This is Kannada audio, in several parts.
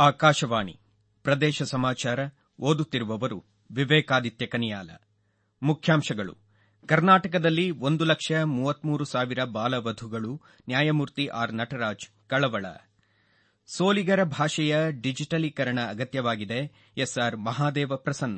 ಆಕಾಶವಾಣಿ ಪ್ರದೇಶ ಸಮಾಚಾರ ಓದುತ್ತಿರುವವರು ವಿವೇಕಾದಿತ್ಯ ಕನಿಯಾಲ ಮುಖ್ಯಾಂಶಗಳು ಕರ್ನಾಟಕದಲ್ಲಿ ಒಂದು ಲಕ್ಷ ಮೂವತ್ಮೂರು ಸಾವಿರ ಬಾಲವಧುಗಳು ನ್ಯಾಯಮೂರ್ತಿ ಆರ್ ನಟರಾಜ್ ಕಳವಳ ಸೋಲಿಗರ ಭಾಷೆಯ ಡಿಜಿಟಲೀಕರಣ ಅಗತ್ಯವಾಗಿದೆ ಎಸ್ಆರ್ ಮಹಾದೇವ ಪ್ರಸನ್ನ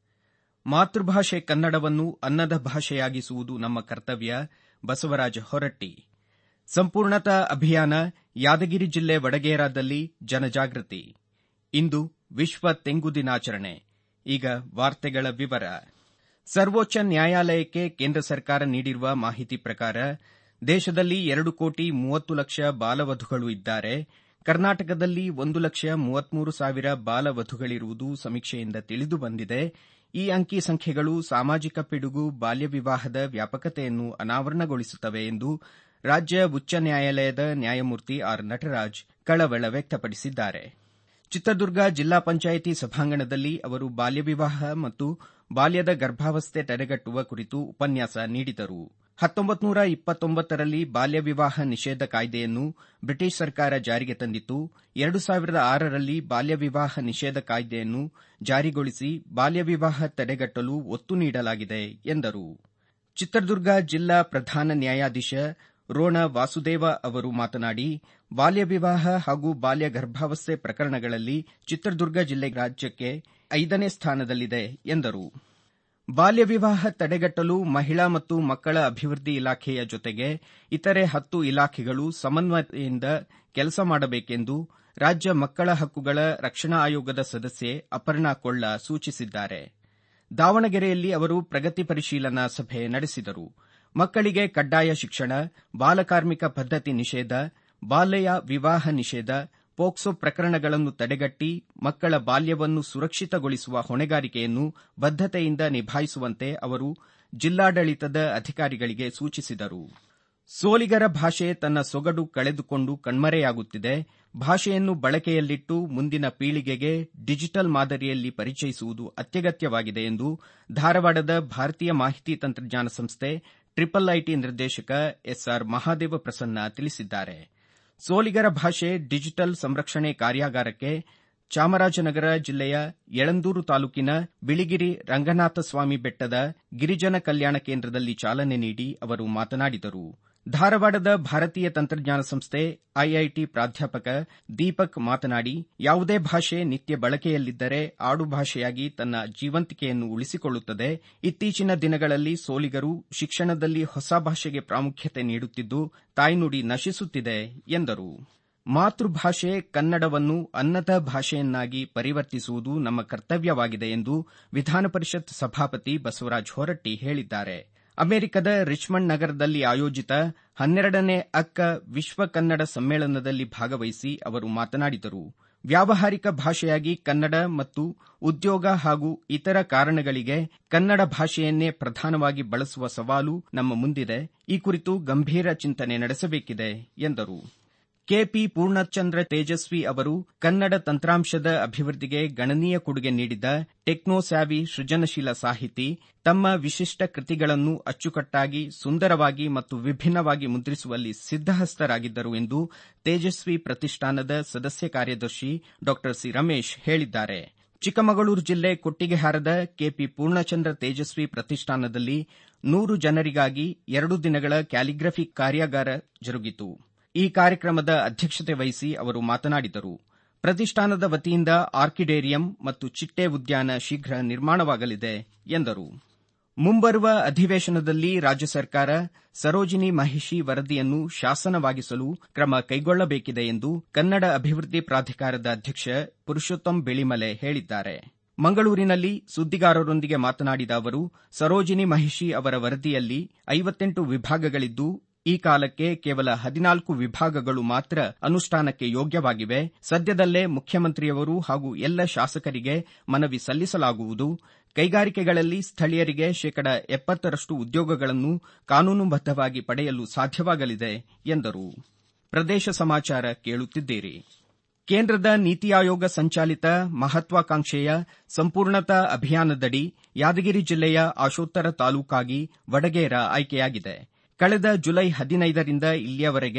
ಮಾತೃಭಾಷೆ ಕನ್ನಡವನ್ನು ಅನ್ನದ ಭಾಷೆಯಾಗಿಸುವುದು ನಮ್ಮ ಕರ್ತವ್ಯ ಬಸವರಾಜ ಹೊರಟ್ಟಿ ಸಂಪೂರ್ಣತಾ ಅಭಿಯಾನ ಯಾದಗಿರಿ ಜಿಲ್ಲೆ ವಡಗೇರಾದಲ್ಲಿ ಜನಜಾಗೃತಿ ಇಂದು ವಿಶ್ವ ತೆಂಗು ದಿನಾಚರಣೆ ಈಗ ವಾರ್ತೆಗಳ ವಿವರ ಸರ್ವೋಚ್ಚ ನ್ಯಾಯಾಲಯಕ್ಕೆ ಕೇಂದ್ರ ಸರ್ಕಾರ ನೀಡಿರುವ ಮಾಹಿತಿ ಪ್ರಕಾರ ದೇಶದಲ್ಲಿ ಎರಡು ಕೋಟಿ ಮೂವತ್ತು ಲಕ್ಷ ಬಾಲವಧುಗಳು ಇದ್ದಾರೆ ಕರ್ನಾಟಕದಲ್ಲಿ ಒಂದು ಲಕ್ಷ ಮೂವತ್ಮೂರು ಸಾವಿರ ಬಾಲವಧುಗಳಿರುವುದು ಸಮೀಕ್ಷೆಯಿಂದ ತಿಳಿದು ಬಂದಿದೆ ಈ ಅಂಕಿ ಸಂಖ್ಯೆಗಳು ಸಾಮಾಜಿಕ ಪಿಡುಗು ಬಾಲ್ಯ ವಿವಾಹದ ವ್ಯಾಪಕತೆಯನ್ನು ಅನಾವರಣಗೊಳಿಸುತ್ತವೆ ಎಂದು ರಾಜ್ಯ ಉಚ್ಚ ನ್ಯಾಯಾಲಯದ ನ್ಯಾಯಮೂರ್ತಿ ಆರ್ ನಟರಾಜ್ ಕಳವಳ ವ್ಯಕ್ತಪಡಿಸಿದ್ದಾರೆ ಚಿತ್ರದುರ್ಗ ಜಿಲ್ಲಾ ಪಂಚಾಯಿತಿ ಸಭಾಂಗಣದಲ್ಲಿ ಅವರು ಬಾಲ್ಯ ವಿವಾಹ ಮತ್ತು ಬಾಲ್ಯದ ಗರ್ಭಾವಸ್ಥೆ ತಡೆಗಟ್ಟುವ ಕುರಿತು ಉಪನ್ಯಾಸ ನೀಡಿದರು ಹತ್ತೊಂಬತ್ತು ನೂರ ಇಪ್ಪತ್ತೊಂಬತ್ತರಲ್ಲಿ ಬಾಲ್ಯ ವಿವಾಹ ನಿಷೇಧ ಕಾಯ್ದೆಯನ್ನು ಬ್ರಿಟಿಷ್ ಸರ್ಕಾರ ಜಾರಿಗೆ ತಂದಿತ್ತು ಎರಡು ಸಾವಿರದ ಆರರಲ್ಲಿ ಬಾಲ್ಯ ವಿವಾಹ ನಿಷೇಧ ಕಾಯ್ದೆಯನ್ನು ಜಾರಿಗೊಳಿಸಿ ಬಾಲ್ಯ ವಿವಾಹ ತಡೆಗಟ್ಟಲು ಒತ್ತು ನೀಡಲಾಗಿದೆ ಎಂದರು ಚಿತ್ರದುರ್ಗ ಜಿಲ್ಲಾ ಪ್ರಧಾನ ನ್ಯಾಯಾಧೀಶ ರೋಣ ವಾಸುದೇವ ಅವರು ಮಾತನಾಡಿ ಬಾಲ್ಯ ವಿವಾಹ ಹಾಗೂ ಬಾಲ್ಯ ಗರ್ಭಾವಸ್ಥೆ ಪ್ರಕರಣಗಳಲ್ಲಿ ಚಿತ್ರದುರ್ಗ ಜಿಲ್ಲೆ ರಾಜ್ಯಕ್ಕೆ ಐದನೇ ಸ್ಥಾನದಲ್ಲಿದೆ ಎಂದರು ಬಾಲ್ಯ ವಿವಾಹ ತಡೆಗಟ್ಟಲು ಮಹಿಳಾ ಮತ್ತು ಮಕ್ಕಳ ಅಭಿವೃದ್ಧಿ ಇಲಾಖೆಯ ಜೊತೆಗೆ ಇತರೆ ಹತ್ತು ಇಲಾಖೆಗಳು ಸಮನ್ವಯತೆಯಿಂದ ಕೆಲಸ ಮಾಡಬೇಕೆಂದು ರಾಜ್ಯ ಮಕ್ಕಳ ಹಕ್ಕುಗಳ ರಕ್ಷಣಾ ಆಯೋಗದ ಸದಸ್ಯೆ ಅಪರ್ಣಾ ಕೊಳ್ಳ ಸೂಚಿಸಿದ್ದಾರೆ ದಾವಣಗೆರೆಯಲ್ಲಿ ಅವರು ಪ್ರಗತಿ ಪರಿಶೀಲನಾ ಸಭೆ ನಡೆಸಿದರು ಮಕ್ಕಳಿಗೆ ಕಡ್ಡಾಯ ಶಿಕ್ಷಣ ಬಾಲಕಾರ್ಮಿಕ ಪದ್ದತಿ ನಿಷೇಧ ಬಾಲ್ಯ ವಿವಾಹ ನಿಷೇಧ ಪೋಕ್ಸೋ ಪ್ರಕರಣಗಳನ್ನು ತಡೆಗಟ್ಟಿ ಮಕ್ಕಳ ಬಾಲ್ಯವನ್ನು ಸುರಕ್ಷಿತಗೊಳಿಸುವ ಹೊಣೆಗಾರಿಕೆಯನ್ನು ಬದ್ದತೆಯಿಂದ ನಿಭಾಯಿಸುವಂತೆ ಅವರು ಜಿಲ್ಲಾಡಳಿತದ ಅಧಿಕಾರಿಗಳಿಗೆ ಸೂಚಿಸಿದರು ಸೋಲಿಗರ ಭಾಷೆ ತನ್ನ ಸೊಗಡು ಕಳೆದುಕೊಂಡು ಕಣ್ಮರೆಯಾಗುತ್ತಿದೆ ಭಾಷೆಯನ್ನು ಬಳಕೆಯಲ್ಲಿಟ್ಟು ಮುಂದಿನ ಪೀಳಿಗೆಗೆ ಡಿಜಿಟಲ್ ಮಾದರಿಯಲ್ಲಿ ಪರಿಚಯಿಸುವುದು ಅತ್ಯಗತ್ಯವಾಗಿದೆ ಎಂದು ಧಾರವಾಡದ ಭಾರತೀಯ ಮಾಹಿತಿ ತಂತ್ರಜ್ಞಾನ ಸಂಸ್ಥೆ ಟ್ರಿಪಲ್ ಐಟಿ ನಿರ್ದೇಶಕ ಎಸ್ಆರ್ ಮಹಾದೇವ ಪ್ರಸನ್ನ ತಿಳಿಸಿದ್ದಾರೆ ಸೋಲಿಗರ ಭಾಷೆ ಡಿಜಿಟಲ್ ಸಂರಕ್ಷಣೆ ಕಾರ್ಯಾಗಾರಕ್ಕೆ ಚಾಮರಾಜನಗರ ಜಿಲ್ಲೆಯ ಯಳಂದೂರು ತಾಲೂಕಿನ ಬಿಳಿಗಿರಿ ರಂಗನಾಥಸ್ವಾಮಿ ಬೆಟ್ಟದ ಗಿರಿಜನ ಕಲ್ಯಾಣ ಕೇಂದ್ರದಲ್ಲಿ ಚಾಲನೆ ನೀಡಿ ಅವರು ಮಾತನಾಡಿದರು ಧಾರವಾಡದ ಭಾರತೀಯ ತಂತ್ರಜ್ಞಾನ ಸಂಸ್ಥೆ ಐಐಟಿ ಪ್ರಾಧ್ಯಾಪಕ ದೀಪಕ್ ಮಾತನಾಡಿ ಯಾವುದೇ ಭಾಷೆ ನಿತ್ಯ ಬಳಕೆಯಲ್ಲಿದ್ದರೆ ಆಡುಭಾಷೆಯಾಗಿ ತನ್ನ ಜೀವಂತಿಕೆಯನ್ನು ಉಳಿಸಿಕೊಳ್ಳುತ್ತದೆ ಇತ್ತೀಚಿನ ದಿನಗಳಲ್ಲಿ ಸೋಲಿಗರು ಶಿಕ್ಷಣದಲ್ಲಿ ಹೊಸ ಭಾಷೆಗೆ ಪ್ರಾಮುಖ್ಯತೆ ನೀಡುತ್ತಿದ್ದು ತಾಯ್ನುಡಿ ನಶಿಸುತ್ತಿದೆ ಎಂದರು ಮಾತೃಭಾಷೆ ಕನ್ನಡವನ್ನು ಅನ್ನದ ಭಾಷೆಯನ್ನಾಗಿ ಪರಿವರ್ತಿಸುವುದು ನಮ್ಮ ಕರ್ತವ್ಯವಾಗಿದೆ ಎಂದು ವಿಧಾನಪರಿಷತ್ ಸಭಾಪತಿ ಬಸವರಾಜ ಹೊರಟ್ಟಿ ಹೇಳಿದ್ದಾರೆ ಅಮೆರಿಕದ ರಿಚ್ಮಂಡ್ ನಗರದಲ್ಲಿ ಆಯೋಜಿತ ಹನ್ನೆರಡನೇ ಅಕ್ಕ ವಿಶ್ವ ಕನ್ನಡ ಸಮ್ಮೇಳನದಲ್ಲಿ ಭಾಗವಹಿಸಿ ಅವರು ಮಾತನಾಡಿದರು ವ್ಯಾವಹಾರಿಕ ಭಾಷೆಯಾಗಿ ಕನ್ನಡ ಮತ್ತು ಉದ್ಯೋಗ ಹಾಗೂ ಇತರ ಕಾರಣಗಳಿಗೆ ಕನ್ನಡ ಭಾಷೆಯನ್ನೇ ಪ್ರಧಾನವಾಗಿ ಬಳಸುವ ಸವಾಲು ನಮ್ಮ ಮುಂದಿದೆ ಈ ಕುರಿತು ಗಂಭೀರ ಚಿಂತನೆ ನಡೆಸಬೇಕಿದೆ ಎಂದರು ಕೆಪಿ ಪೂರ್ಣಚಂದ್ರ ತೇಜಸ್ವಿ ಅವರು ಕನ್ನಡ ತಂತ್ರಾಂಶದ ಅಭಿವೃದ್ಧಿಗೆ ಗಣನೀಯ ಕೊಡುಗೆ ನೀಡಿದ ಟೆಕ್ನೋಸ್ಯಾವಿ ಸೃಜನಶೀಲ ಸಾಹಿತಿ ತಮ್ಮ ವಿಶಿಷ್ಟ ಕೃತಿಗಳನ್ನು ಅಚ್ಚುಕಟ್ಟಾಗಿ ಸುಂದರವಾಗಿ ಮತ್ತು ವಿಭಿನ್ನವಾಗಿ ಮುದ್ರಿಸುವಲ್ಲಿ ಸಿದ್ದಹಸ್ತರಾಗಿದ್ದರು ಎಂದು ತೇಜಸ್ವಿ ಪ್ರತಿಷ್ಠಾನದ ಸದಸ್ಯ ಕಾರ್ಯದರ್ಶಿ ಡಾ ಸಿ ರಮೇಶ್ ಹೇಳಿದ್ದಾರೆ ಚಿಕ್ಕಮಗಳೂರು ಜಿಲ್ಲೆ ಕೊಟ್ಟಿಗೆಹಾರದ ಕೆಪಿ ಪೂರ್ಣಚಂದ್ರ ತೇಜಸ್ವಿ ಪ್ರತಿಷ್ಠಾನದಲ್ಲಿ ನೂರು ಜನರಿಗಾಗಿ ಎರಡು ದಿನಗಳ ಕ್ಯಾಲಿಗ್ರಫಿ ಕಾರ್ಯಾಗಾರ ಜರುಗಿತು ಈ ಕಾರ್ಯಕ್ರಮದ ಅಧ್ಯಕ್ಷತೆ ವಹಿಸಿ ಅವರು ಮಾತನಾಡಿದರು ಪ್ರತಿಷ್ಠಾನದ ವತಿಯಿಂದ ಆರ್ಕಿಡೇರಿಯಂ ಮತ್ತು ಚಿಟ್ಟೆ ಉದ್ಯಾನ ಶೀಘ್ರ ನಿರ್ಮಾಣವಾಗಲಿದೆ ಎಂದರು ಮುಂಬರುವ ಅಧಿವೇಶನದಲ್ಲಿ ರಾಜ್ಯ ಸರ್ಕಾರ ಸರೋಜಿನಿ ಮಹಿಷಿ ವರದಿಯನ್ನು ಶಾಸನವಾಗಿಸಲು ಕ್ರಮ ಕೈಗೊಳ್ಳಬೇಕಿದೆ ಎಂದು ಕನ್ನಡ ಅಭಿವೃದ್ಧಿ ಪ್ರಾಧಿಕಾರದ ಅಧ್ಯಕ್ಷ ಪುರುಷೋತ್ತಮ್ ಬೆಳಿಮಲೆ ಹೇಳಿದ್ದಾರೆ ಮಂಗಳೂರಿನಲ್ಲಿ ಸುದ್ದಿಗಾರರೊಂದಿಗೆ ಮಾತನಾಡಿದ ಅವರು ಸರೋಜಿನಿ ಮಹಿಷಿ ಅವರ ವರದಿಯಲ್ಲಿ ಐವತ್ತೆಂಟು ವಿಭಾಗಗಳಿದ್ದು ಈ ಕಾಲಕ್ಕೆ ಕೇವಲ ಹದಿನಾಲ್ಕು ವಿಭಾಗಗಳು ಮಾತ್ರ ಅನುಷ್ಠಾನಕ್ಕೆ ಯೋಗ್ಯವಾಗಿವೆ ಸದ್ಯದಲ್ಲೇ ಮುಖ್ಯಮಂತ್ರಿಯವರು ಹಾಗೂ ಎಲ್ಲ ಶಾಸಕರಿಗೆ ಮನವಿ ಸಲ್ಲಿಸಲಾಗುವುದು ಕೈಗಾರಿಕೆಗಳಲ್ಲಿ ಸ್ಥಳೀಯರಿಗೆ ಶೇಕಡ ಎಪ್ಪತ್ತರಷ್ಟು ಉದ್ಯೋಗಗಳನ್ನು ಕಾನೂನುಬದ್ದವಾಗಿ ಪಡೆಯಲು ಸಾಧ್ಯವಾಗಲಿದೆ ಎಂದರು ಪ್ರದೇಶ ಸಮಾಚಾರ ಕೇಳುತ್ತಿದ್ದೀರಿ ಕೇಂದ್ರದ ನೀತಿ ಆಯೋಗ ಸಂಚಾಲಿತ ಮಹತ್ವಾಕಾಂಕ್ಷೆಯ ಸಂಪೂರ್ಣತಾ ಅಭಿಯಾನದಡಿ ಯಾದಗಿರಿ ಜಿಲ್ಲೆಯ ಆಶೋತ್ತರ ತಾಲೂಕಾಗಿ ವಡಗೇರ ಆಯ್ಕೆಯಾಗಿದೆ ಕಳೆದ ಜುಲೈ ಹದಿನೈದರಿಂದ ಇಲ್ಲಿಯವರೆಗೆ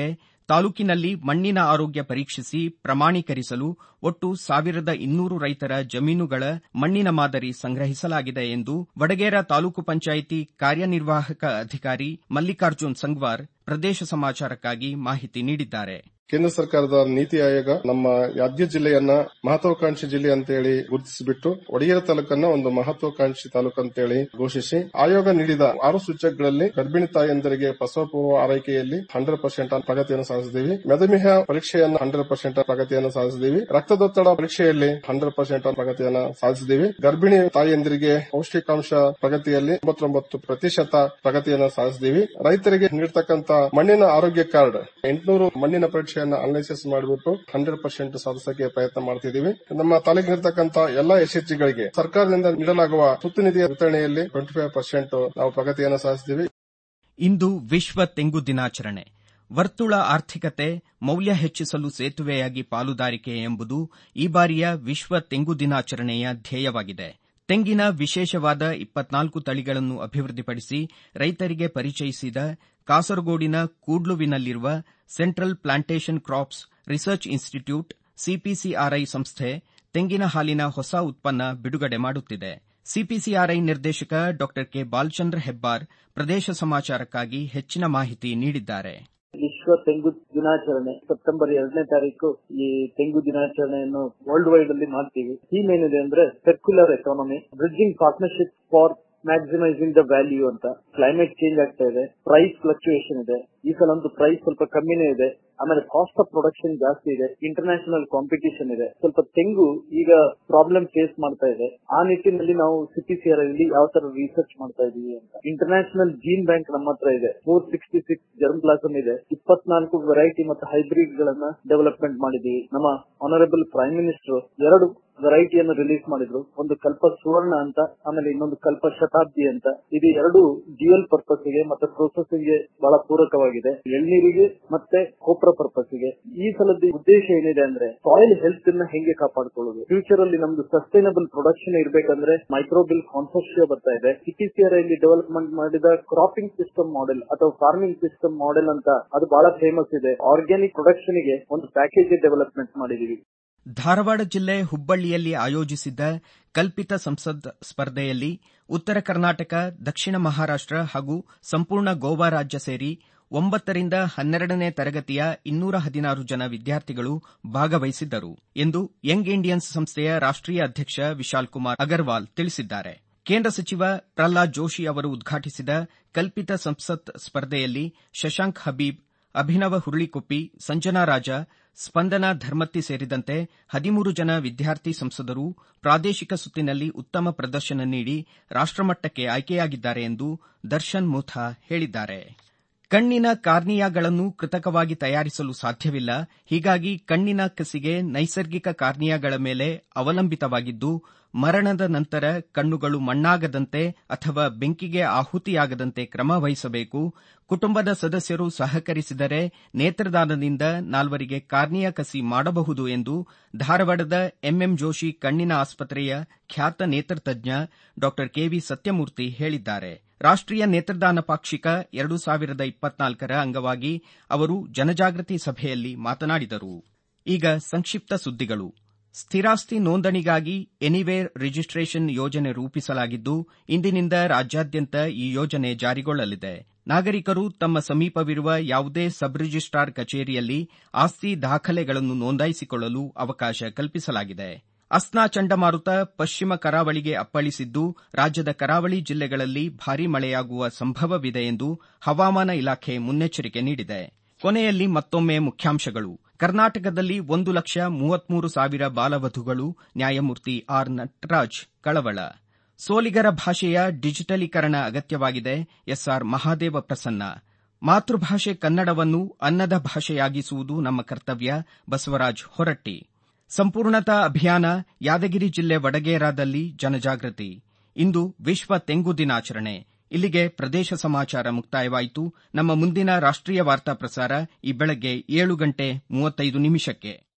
ತಾಲೂಕಿನಲ್ಲಿ ಮಣ್ಣಿನ ಆರೋಗ್ಯ ಪರೀಕ್ಷಿಸಿ ಪ್ರಮಾಣೀಕರಿಸಲು ಒಟ್ಟು ಸಾವಿರದ ಇನ್ನೂರು ರೈತರ ಜಮೀನುಗಳ ಮಣ್ಣಿನ ಮಾದರಿ ಸಂಗ್ರಹಿಸಲಾಗಿದೆ ಎಂದು ವಡಗೇರ ತಾಲೂಕು ಪಂಚಾಯಿತಿ ಕಾರ್ಯನಿರ್ವಾಹಕ ಅಧಿಕಾರಿ ಮಲ್ಲಿಕಾರ್ಜುನ್ ಸಂಗ್ವಾರ್ ಪ್ರದೇಶ ಸಮಾಚಾರಕ್ಕಾಗಿ ಮಾಹಿತಿ ನೀಡಿದ್ದಾರೆ ಕೇಂದ್ರ ಸರ್ಕಾರದ ನೀತಿ ಆಯೋಗ ನಮ್ಮ ಯಾದಗಿರಿ ಜಿಲ್ಲೆಯನ್ನ ಮಹತ್ವಾಕಾಂಕ್ಷಿ ಜಿಲ್ಲೆ ಅಂತೇಳಿ ಗುರುತಿಸಿಬಿಟ್ಟು ಒಡಿಗೆರೆ ತಾಲೂಕನ್ನ ಒಂದು ಮಹತ್ವಾಕಾಂಕ್ಷಿ ತಾಲೂಕು ಅಂತೇಳಿ ಘೋಷಿಸಿ ಆಯೋಗ ನೀಡಿದ ಆರು ಸೂಚಕಗಳಲ್ಲಿ ಗರ್ಭಿಣಿ ತಾಯಂದರಿಗೆ ಪ್ರಸವ ಪೂರ್ವ ಆರೈಕೆಯಲ್ಲಿ ಹಂಡ್ರೆಡ್ ಪರ್ಸೆಂಟ್ ಪ್ರಗತಿಯನ್ನು ಸಾಧಿಸಿದ್ದೀವಿ ಮೆದಮೇಹ ಪರೀಕ್ಷೆಯನ್ನು ಹಂಡ್ರೆಡ್ ಪರ್ಸೆಂಟ್ ಪ್ರಗತಿಯನ್ನು ಸಾಧಿಸಿದ್ದೀವಿ ರಕ್ತದೊತ್ತಡ ಪರೀಕ್ಷೆಯಲ್ಲಿ ಹಂಡ್ರೆಡ್ ಪರ್ಸೆಂಟ್ ಪ್ರಗತಿಯನ್ನು ಸಾಧಿಸಿದ್ದೀವಿ ಗರ್ಭಿಣಿ ತಾಯಂದಿರಿಗೆ ಪೌಷ್ಟಿಕಾಂಶ ಪ್ರಗತಿಯಲ್ಲಿ ತೊಂಬತ್ತೊಂಬತ್ತು ಪ್ರತಿಶತ ಪ್ರಗತಿಯನ್ನು ಸಾಧಿಸಿದ್ದೀವಿ ರೈತರಿಗೆ ನೀಡತಕ್ಕಂತ ಮಣ್ಣಿನ ಆರೋಗ್ಯ ಕಾರ್ಡ್ ಎಂಟುನೂರು ಮಣ್ಣಿನ ಪರೀಕ್ಷೆ ಅನಾಲಿಸಿಸ್ ಮಾಡಿಬಿಟ್ಟು ಹಂಡ್ರೆಡ್ ಪರ್ಸೆಂಟ್ ಸಾಧಿಸಕ್ಕೆ ಪ್ರಯತ್ನ ಮಾಡ್ತಿದ್ದೀವಿ ನಮ್ಮ ತಾಲೂಕಿನಿರ್ತಕ್ಕಂಥ ಎಲ್ಲಾ ಎಸ್ಎಚ್ಜಿಗಳಿಗೆ ಸರ್ಕಾರದಿಂದ ನೀಡಲಾಗುವ ಸುತ್ತು ನಿಧಿಯ ವಿತರಣೆಯಲ್ಲಿ ಟ್ವೆಂಟಿ ಫೈವ್ ಪರ್ಸೆಂಟ್ ನಾವು ಪ್ರಗತಿಯನ್ನು ಸಾಧಿಸಿದ್ದೀವಿ ಇಂದು ವಿಶ್ವ ತೆಂಗು ದಿನಾಚರಣೆ ವರ್ತುಳ ಆರ್ಥಿಕತೆ ಮೌಲ್ಯ ಹೆಚ್ಚಿಸಲು ಸೇತುವೆಯಾಗಿ ಪಾಲುದಾರಿಕೆ ಎಂಬುದು ಈ ಬಾರಿಯ ವಿಶ್ವ ತೆಂಗು ದಿನಾಚರಣೆಯ ಧ್ಯೇಯವಾಗಿದೆ ತೆಂಗಿನ ವಿಶೇಷವಾದ ಇಪ್ಪತ್ನಾಲ್ಕು ತಳಿಗಳನ್ನು ಅಭಿವೃದ್ಧಿಪಡಿಸಿ ರೈತರಿಗೆ ಪರಿಚಯಿಸಿದ ಕಾಸರಗೋಡಿನ ಕೂಡ್ಲುವಿನಲ್ಲಿರುವ central plantation crops research institute CPCRI ಸಂಸ್ಥೆ ತೆಂಗಿನ ಹಾಲಿನ ಹೊಸ ಉತ್ಪನ್ನ ಬಿಡುಗಡೆ ಮಾಡುತ್ತಿದೆ ಸಿಪಿಸಿಆರ್ಐ ನಿರ್ದೇಶಕ ಡಾ ಕೆ ಬಾಲಚಂದ್ರ ಹೆಬ್ಬಾರ್ ಪ್ರದೇಶ ಸಮಾಚಾರಕ್ಕಾಗಿ ಹೆಚ್ಚಿನ ಮಾಹಿತಿ ನೀಡಿದ್ದಾರೆ ವಿಶ್ವ ತೆಂಗು ದಿನಾಚರಣೆ ಸೆಪ್ಟೆಂಬರ್ ಎರಡನೇ ತಾರೀಕು ಈ ತೆಂಗು ದಿನಾಚರಣೆಯನ್ನು ವರ್ಲ್ಡ್ ವೈಡ್ ಅಲ್ಲಿ ಮಾಡ್ತೀವಿ ಥೀಮ್ ಏನಿದೆ ಅಂದ್ರೆ circular economy bridging partnership for maximising the value ಅಂತ ಕ್ಲೈಮೇಟ್ ಚೇಂಜ್ ಆಗ್ತಾ ಇದೆ ಪ್ರೈಸ್ ಫ್ಲಕ್ಚುಯೇಷನ್ ಇದೆ ಈ ಸಲ ಒಂದು ಪ್ರೈಸ್ ಸ್ವಲ್ಪ ಕಮ್ಮಿನೇ ಇದೆ ಆಮೇಲೆ ಕಾಸ್ಟ್ ಆಫ್ ಪ್ರೊಡಕ್ಷನ್ ಜಾಸ್ತಿ ಇದೆ ಇಂಟರ್ನ್ಯಾಷನಲ್ ಕಾಂಪಿಟಿಷನ್ ಇದೆ ಸ್ವಲ್ಪ ತೆಂಗು ಈಗ ಪ್ರಾಬ್ಲಮ್ ಫೇಸ್ ಮಾಡ್ತಾ ಇದೆ ಆ ನಿಟ್ಟಿನಲ್ಲಿ ನಾವು ಸಿಪಿಸಿಆರ್ ಅಲ್ಲಿ ಯಾವ ತರ ರಿಸರ್ಚ್ ಮಾಡ್ತಾ ಇದೀವಿ ಅಂತ ಇಂಟರ್ನ್ಯಾಷನಲ್ ಜೀನ್ ಬ್ಯಾಂಕ್ ನಮ್ಮ ಹತ್ರ ಇದೆ four sixty six germplasm ಇದೆ ಇಪ್ಪತ್ನಾಲ್ಕು ವೆರೈಟಿ ಮತ್ತು ಹೈಬ್ರಿಡ್ ಗಳನ್ನ ಡೆವಲಪ್ಮೆಂಟ್ ಮಾಡಿದೀವಿ ನಮ್ಮ ಆನರಬಲ್ ಪ್ರೈಮ್ ಮಿನಿಸ್ಟರ್ ಎರಡು ವೆರೈಟಿಯನ್ನು ರಿಲೀಸ್ ಮಾಡಿದ್ರು ಒಂದು ಕಲ್ಪ ಸುವರ್ಣ ಅಂತ ಆಮೇಲೆ ಇನ್ನೊಂದು ಕಲ್ಪ ಶತಾಬ್ದಿ ಅಂತ ಇದು ಎರಡು ಡ್ಯೂಯಲ್ ಪರ್ಪಸ್ ಗೆ ಮತ್ತೆ ಪ್ರೊಸೆಸಿಂಗ್ ಗೆ ಬಹಳ ಪೂರಕವಾಗಿದೆ ಎಳ್ನೀರಿಗೆ ಮತ್ತೆ ಕೋಪ್ರ ಪರ್ಪಸ್ ಗೆ ಈ ಸಲದ ಉದ್ದೇಶ ಏನಿದೆ ಅಂದ್ರೆ ಸಾಯಿಲ್ ಹೆಲ್ತ್ ಅನ್ನ ಹೆಂಗೆ ಕಾಪಾಡ್ಕೊಳ್ಳೋದು ಫ್ಯೂಚರ್ ಅಲ್ಲಿ ನಮ್ದು ಸಸ್ಟೈನಬಲ್ ಪ್ರೊಡಕ್ಷನ್ ಇರಬೇಕಂದ್ರೆ ಮೈಕ್ರೋಬಿಲ್ ಕಾನ್ಸೆಪ್ಟ್ ಬರ್ತಾ ಇದೆ ಸಿಟಿಸಿಆರ್ ಅಲ್ಲಿ ಡೆವಲಪ್ಮೆಂಟ್ ಮಾಡಿದ ಕ್ರಾಪಿಂಗ್ ಸಿಸ್ಟಮ್ ಮಾಡೆಲ್ ಅಥವಾ ಫಾರ್ಮಿಂಗ್ ಸಿಸ್ಟಮ್ ಮಾಡೆಲ್ ಅಂತ ಅದು ಬಹಳ ಫೇಮಸ್ ಇದೆ ಆರ್ಗ್ಯಾನಿಕ್ ಪ್ರೊಡಕ್ಷನ್ ಗೆ ಒಂದು ಪ್ಯಾಕೇಜ್ ಡೆವಲಪ್ಮೆಂಟ್ ಮಾಡಿದೀವಿ ಧಾರವಾಡ ಜಿಲ್ಲೆ ಹುಬ್ಬಳ್ಳಿಯಲ್ಲಿ ಆಯೋಜಿಸಿದ್ದ ಕಲ್ಪಿತ ಸಂಸದ್ ಸ್ಪರ್ಧೆಯಲ್ಲಿ ಉತ್ತರ ಕರ್ನಾಟಕ ದಕ್ಷಿಣ ಮಹಾರಾಷ್ಟ ಹಾಗೂ ಸಂಪೂರ್ಣ ಗೋವಾ ರಾಜ್ಯ ಸೇರಿ ಒಂಬತ್ತರಿಂದ ಹನ್ನೆರಡನೇ ತರಗತಿಯ ಇನ್ನೂರ ಹದಿನಾರು ಜನ ವಿದ್ಯಾರ್ಥಿಗಳು ಭಾಗವಹಿಸಿದ್ದರು ಎಂದು ಯಂಗ್ ಇಂಡಿಯನ್ಸ್ ಸಂಸ್ಥೆಯ ರಾಷ್ಟೀಯ ಅಧ್ಯಕ್ಷ ವಿಶಾಲ್ ಕುಮಾರ್ ಅಗರ್ವಾಲ್ ತಿಳಿಸಿದ್ದಾರೆ ಕೇಂದ್ರ ಸಚಿವ ಪ್ರಹ್ಲಾದ್ ಜೋಶಿ ಅವರು ಉದ್ಘಾಟಿಸಿದ ಕಲ್ಪಿತ ಸಂಸತ್ ಸ್ಪರ್ಧೆಯಲ್ಲಿ ಶಶಾಂಕ್ ಹಬೀಬ್ ಅಭಿನವ ಹುರುಳಿಕೊಪ್ಪಿ ಸಂಜನಾ ರಾಜ ಸ್ಪಂದನ ಧರ್ಮತ್ತಿ ಸೇರಿದಂತೆ ಹದಿಮೂರು ಜನ ವಿದ್ಯಾರ್ಥಿ ಸಂಸದರು ಪ್ರಾದೇಶಿಕ ಸುತ್ತಿನಲ್ಲಿ ಉತ್ತಮ ಪ್ರದರ್ಶನ ನೀಡಿ ರಾಷ್ಟಮಟ್ಟಕ್ಕೆ ಆಯ್ಕೆಯಾಗಿದ್ದಾರೆ ಎಂದು ದರ್ಶನ್ ಮುಥಾ ಹೇಳಿದ್ದಾರೆ ಕಣ್ಣಿನ ಕಾರ್ನಿಯಾಗಳನ್ನು ಕೃತಕವಾಗಿ ತಯಾರಿಸಲು ಸಾಧ್ಯವಿಲ್ಲ ಹೀಗಾಗಿ ಕಣ್ಣಿನ ಕಸಿಗೆ ನೈಸರ್ಗಿಕ ಕಾರ್ನಿಯಾಗಳ ಮೇಲೆ ಅವಲಂಬಿತವಾಗಿದ್ದು ಮರಣದ ನಂತರ ಕಣ್ಣುಗಳು ಮಣ್ಣಾಗದಂತೆ ಅಥವಾ ಬೆಂಕಿಗೆ ಆಹುತಿಯಾಗದಂತೆ ಕ್ರಮ ವಹಿಸಬೇಕು ಕುಟುಂಬದ ಸದಸ್ಯರು ಸಹಕರಿಸಿದರೆ ನೇತ್ರದಾನದಿಂದ ನಾಲ್ವರಿಗೆ ಕಾರ್ನಿಯಾ ಕಸಿ ಮಾಡಬಹುದು ಎಂದು ಧಾರವಾಡದ ಎಂಎಂ ಜೋಶಿ ಕಣ್ಣಿನ ಆಸ್ಪತ್ರೆಯ ಖ್ಯಾತ ನೇತ್ರತಜ್ಞ ಡಾ ಕೆವಿ ಸತ್ಯಮೂರ್ತಿ ಹೇಳಿದ್ದಾರೆ ರಾಷ್ಟೀಯ ನೇತ್ರದಾನ ಪಾಕ್ಷಿಕ ಎರಡು ಸಾವಿರದ ಇಪ್ಪತ್ನಾಲ್ಕರ ಅಂಗವಾಗಿ ಅವರು ಜನಜಾಗೃತಿ ಸಭೆಯಲ್ಲಿ ಮಾತನಾಡಿದರು ಈಗ ಸಂಕ್ಷಿಪ್ತ ಸುದ್ದಿಗಳು ಸ್ಥಿರಾಸ್ತಿ ನೋಂದಣಿಗಾಗಿ ಎನಿವೇರ್ ರಿಜಿಸ್ಟ್ರೇಷನ್ ಯೋಜನೆ ರೂಪಿಸಲಾಗಿದ್ದು ಇಂದಿನಿಂದ ರಾಜ್ಯಾದ್ಯಂತ ಈ ಯೋಜನೆ ಜಾರಿಗೊಳ್ಳಲಿದೆ ನಾಗರಿಕರು ತಮ್ಮ ಸಮೀಪವಿರುವ ಯಾವುದೇ ಸಬ್ ರಿಜಿಸ್ಟ್ರಾರ್ ಕಚೇರಿಯಲ್ಲಿ ಆಸ್ತಿ ದಾಖಲೆಗಳನ್ನು ನೋಂದಾಯಿಸಿಕೊಳ್ಳಲು ಅವಕಾಶ ಕಲ್ಪಿಸಲಾಗಿದೆ ಅಸ್ನಾ ಚಂಡಮಾರುತ ಪಶ್ಚಿಮ ಕರಾವಳಿಗೆ ಅಪ್ಪಳಿಸಿದ್ದು ರಾಜ್ಯದ ಕರಾವಳಿ ಜಿಲ್ಲೆಗಳಲ್ಲಿ ಭಾರೀ ಮಳೆಯಾಗುವ ಸಂಭವವಿದೆ ಎಂದು ಹವಾಮಾನ ಇಲಾಖೆ ಮುನ್ನೆಚ್ಚರಿಕೆ ನೀಡಿದೆ ಕೊನೆಯಲ್ಲಿ ಮತ್ತೊಮ್ಮೆ ಮುಖ್ಯಾಂಶಗಳು ಕರ್ನಾಟಕದಲ್ಲಿ ಒಂದು ಲಕ್ಷ ಮೂವತ್ಮೂರು ಸಾವಿರ ಬಾಲವಧುಗಳು ನ್ಯಾಯಮೂರ್ತಿ ಆರ್ ನಟರಾಜ್ ಕಳವಳ ಸೋಲಿಗರ ಭಾಷೆಯ ಡಿಜಿಟಲೀಕರಣ ಅಗತ್ಯವಾಗಿದೆ ಎಸ್ಆರ್ ಮಹಾದೇವ ಪ್ರಸನ್ನ ಮಾತೃಭಾಷೆ ಕನ್ನಡವನ್ನು ಅನ್ನದ ಭಾಷೆಯಾಗಿಸುವುದು ನಮ್ಮ ಕರ್ತವ್ಯ ಬಸವರಾಜ್ ಹೊರಟ್ಟಿ ಸಂಪೂರ್ಣತಾ ಅಭಿಯಾನ ಯಾದಗಿರಿ ಜಿಲ್ಲೆ ವಡಗೇರಾದಲ್ಲಿ ಜನಜಾಗೃತಿ ಇಂದು ವಿಶ್ವ ತೆಂಗು ದಿನಾಚರಣೆ ಇಲ್ಲಿಗೆ ಪ್ರದೇಶ ಸಮಾಚಾರ ಮುಕ್ತಾಯವಾಯಿತು ನಮ್ಮ ಮುಂದಿನ ರಾಷ್ಟೀಯ ವಾರ್ತಾ ಪ್ರಸಾರ ಈ ಬೆಳಗ್ಗೆ ಏಳು ಗಂಟೆ ಮೂವತ್ತೈದು ನಿಮಿಷಕ್ಕೆ